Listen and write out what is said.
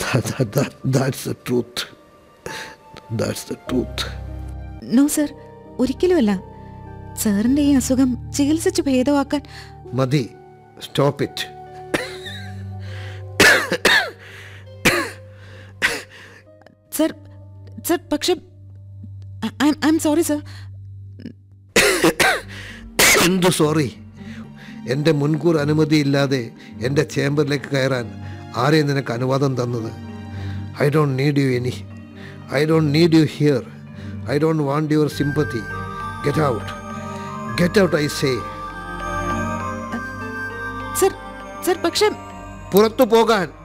that's the truth that's the truth no sir ഒരിക്കലുമല്ല സാറിന്റെ ഈ അസുഖം ചികിത്സിച്ച് ഭേദമാക്കാൻ മതി സ്റ്റോപ്പ് ഇറ്റ് സർ സർ പക്ഷെ ഐ എം സോറി സർ എന്ത് സോറി എൻ്റെ മുൻകൂർ അനുമതിയില്ലാതെ എൻ്റെ ചേംബറിലേക്ക് കയറാൻ ആരെയും നിനക്ക് അനുവാദം തന്നത് I don't need you any I don't need you here I don't want your sympathy get out get out I say sir sir പക്ഷെ പുറത്തു പോകാൻ